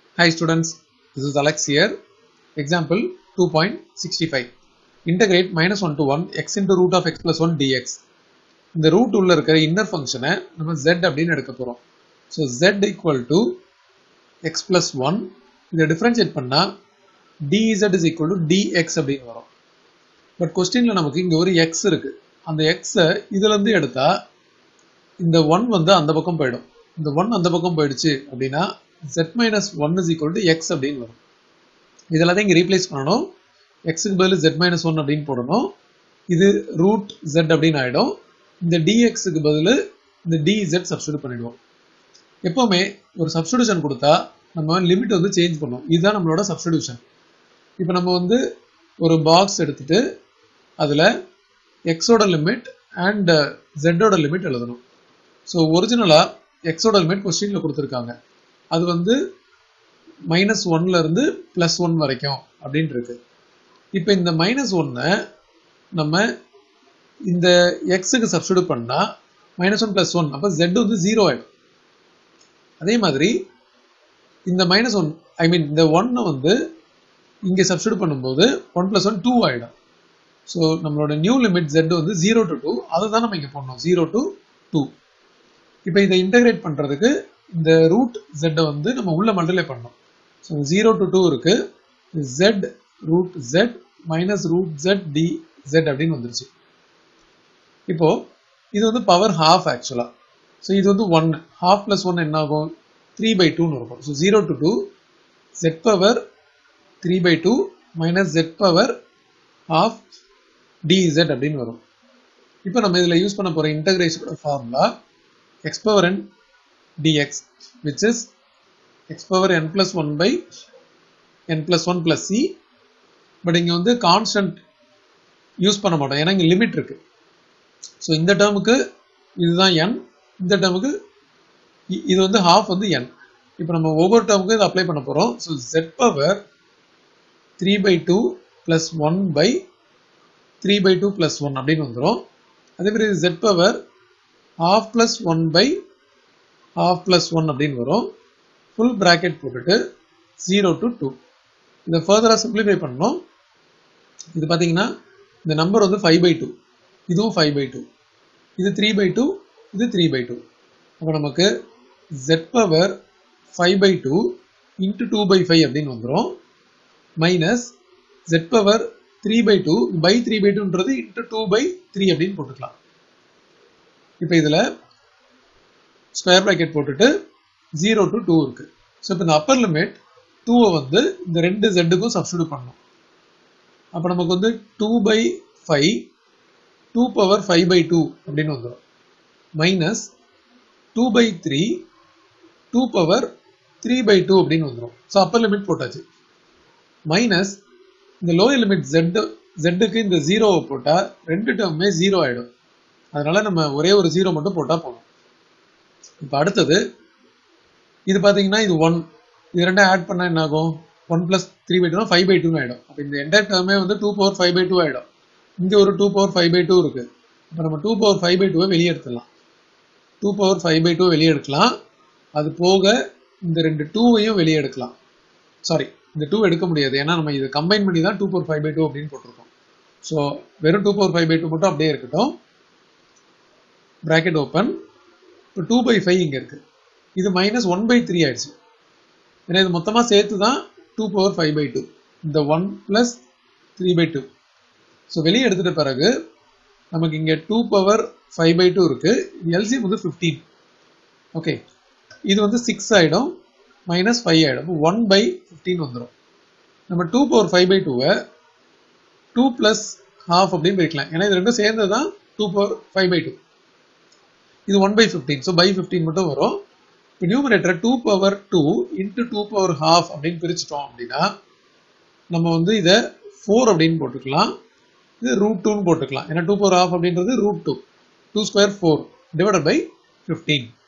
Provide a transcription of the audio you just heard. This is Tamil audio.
Hi students, this is Alex here. Example 2.65. Integrate minus 1 to 1 x into root of x plus 1 dx. இந்த ரூட் உள்ள இருக்கிற இன்னர் ஃபங்க்ஷனை நம்ம z அப்படின்னு எடுக்க போறோம் so z equal to x plus one இதை டிஃபரன்ஷியேட் பண்ணா dz is equal to dx அப்படின்னு வரும் பட் கொஸ்டின்ல நமக்கு இங்க ஒரு x இருக்கு அந்த எக்ஸை இதுல இருந்து எடுத்தா இந்த ஒன் வந்து அந்த பக்கம் போயிடும் இந்த ஒன் அந்த பக்கம் போயிடுச்சு அப்படின்னா z minus one is equal to x அப்படின்னு வரும் இதெல்லாத்தையும் இங்கே ரீப்ளேஸ் பண்ணணும் எக்ஸுக்கு பதில் z மைனஸ் ஒன் அப்படின்னு போடணும் இது ரூட் z அப்படின்னு ஆயிடும் இந்த dxக்கு பதில் இந்த dz சப்ஸ்டியூட் பண்ணிடுவோம் எப்பவுமே ஒரு சப்ஸ்டியூஷன் கொடுத்தா நம்ம லிமிட் வந்து சேஞ்ச் பண்ணுவோம் இதுதான் நம்மளோட சப்ஸ்டியூஷன் இப்போ நம்ம வந்து ஒரு பாக்ஸ் எடுத்துட்டு அதில் எக்ஸோட லிமிட் அண்ட் ஜெட்டோட லிமிட் எழுதணும் ஸோ ஒரிஜினலாக எக்ஸோட லிமிட் கொஸ்டினில் கொடுத்துருக்காங்க அது வந்து மைனஸ் ஒன்ல இருந்து ப்ளஸ் ஒன் வரைக்கும் அப்படின்ட்டு இருக்கு இப்போ இந்த மைனஸ் ஒன்னை நம்ம இந்த எக்ஸுக்கு சப்ஸ்டியூட் பண்ணால் மைனஸ் ஒன் ப்ளஸ் ஒன் அப்போ ஜெட் வந்து ஜீரோ ஆகிடும் அதே மாதிரி இந்த மைனஸ் ஒன் ஐ மீன் இந்த ஒன்னை வந்து இங்கே சப்ஸ்டியூட் பண்ணும்போது ஒன் ப்ளஸ் ஒன் டூ ஆகிடும் ஸோ நம்மளோட நியூ லிமிட் ஜெட் வந்து ஜீரோ டு டூ அதை தான் நம்ம இங்கே பண்ணோம் ஜீரோ டு டூ இப்போ இதை இன்டகிரேட் பண்ணுறதுக்கு இந்த ரூட் ஜெட்டை வந்து நம்ம உள்ள மல்டிப்ளை பண்ணோம் ஸோ ஜீரோ டு டூ இருக்கு z root z minus root z d z அப்படின்னு வந்துருச்சு இப்போ இது வந்து பவர் ஹாஃப் ஆக்சுவலா ஸோ இது வந்து ஒன் ஹாஃப் பிளஸ் ஒன் என்ன ஆகும் த்ரீ பை டூன்னு இருக்கும் so zero to two z power three by two minus z power half d z அப்படின்னு வரும் இப்போ நம்ம இதில் யூஸ் பண்ண போகிற இன்டகிரேஷனோட formula x power n d x which is x power n plus one by n plus one plus c but இங்கே வந்து கான்ஸ்டன்ட் யூஸ் பண்ண மாட்டோம் ஏன்னா இங்கே லிமிட் இருக்கு ஸோ இந்த டேர்முக்கு இதுதான் என் இந்த டேர்முக்கு இது வந்து ஹாஃப் வந்து என் இப்போ நம்ம ஒவ்வொரு டேர்முக்கும் இதை அப்ளை பண்ண போகிறோம் so z power three by two plus one by three by two plus one அப்படின்னு வந்துடும் அதே மாதிரி z power half plus one by half plus one அப்படின்னு வரும் ஃபுல் ப்ராக்கெட் போட்டுட்டு ஜீரோ டு டூ இதை ஃபர்தராக சிம்பிளிஃபை பண்ணணும் இது பார்த்தீங்கன்னா இந்த நம்பர் வந்து ஃபைவ் பை டூ இதுவும் ஃபைவ் பை டூ இது த்ரீ பை டூ இது த்ரீ பை டூ அப்போ நமக்கு z power five by two into two by five அப்படின்னு வந்துடும் minus z power three by two by three by டூன்றது இன்ட்டு டூ பை த்ரீ அப்படின்னு போட்டுக்கலாம் இப்போ இதில் ஸ்கொயர் ப்ராக்கெட் போட்டுட்டு ஜீரோ டு டூ இருக்கு ஸோ இப்போ இந்த அப்பர் லிமிட் டூவை வந்து இந்த ரெண்டு ஜெட்டுக்கும் சப்ஸ்டியூட் பண்ணணும் அப்போ நமக்கு வந்து two by five two power five by two அப்படின்னு வந்துடும் minus two by three two power three by two அப்படின்னு வந்துடும் ஸோ அப்பர் லிமிட் போட்டாச்சு மைனஸ் இந்த லோயர் லிமிட் ஜெட்டு ஜெட்டுக்கு இந்த ஜீரோவை போட்டால் ரெண்டு டேர்மே ஜீரோ ஆகிடும் அதனால நம்ம ஒரே ஒரு ஜீரோ மட்டும் போட்டால் போதும் இப்போ அடுத்தது இது பார்த்தீங்கன்னா இது ஒன் இது ரெண்டும் ஆட் பண்ணால் என்ன ஆகும் ஒன் ப்ளஸ் த்ரீ பை டூனா ஃபைவ் பை டூன்னு ஆகிடும் அப்போ இந்த என்டையர் டேர்மே வந்து two power five by two ஆகிடும் இங்கே ஒரு two power five by two இருக்குது இப்போ நம்ம டூ பவர் ஃபைவ் பை டூவை வெளியே எடுத்துடலாம் two power five by two வெளியே எடுக்கலாம் அது போக இந்த ரெண்டு டூவையும் வெளியே எடுக்கலாம் சாரி இந்த டூ எடுக்க முடியாது ஏன்னா நம்ம இதை கம்பைன் பண்ணி தான் two power five by two அப்படின்னு போட்டிருக்கோம் ஸோ வெறும் two power five by two மட்டும் அப்படியே இருக்கட்டும் ப்ராக்கெட் ஓப்பன் இப்போ டூ பை ஃபைவ் இங்கே இருக்குது இது மைனஸ் ஒன் பை த்ரீ ஆயிடுச்சு ஏன்னா இது மொத்தமாக சேர்த்து தான் two power five by two இந்த one plus three by two so வெளியே எடுத்துட்ட பிறகு நமக்கு இங்கே two power five by two இருக்குது எல்சிஎம் வந்து ஃபிஃப்டீன் ஓகே இது வந்து சிக்ஸ் ஆகிடும் மைனஸ் ஃபைவ் ஆகிடும் ஒன் பை ஃபிஃப்டீன் வந்துடும் நம்ம டூ பவர் ஃபைவ் பை டூவை டூ ப்ளஸ் ஹாஃப் அப்படின்னு பிரிக்கலாம் ஏன்னா இது ரெண்டும் சேர்ந்தது தான் two power five by two இது one by fifteen so by fifteen மட்டும் வரும் இப்போ numerator two power two into two power half அப்படின்னு பிரிச்சிட்டோம் அப்படின்னா நம்ம வந்து இதை ஃபோர் அப்படின்னு போட்டுக்கலாம் இது ரூட் டூன்னு போட்டுக்கலாம் ஏன்னா டூ பவர் ஹாஃப் அப்படின்றது root two two square four divided by fifteen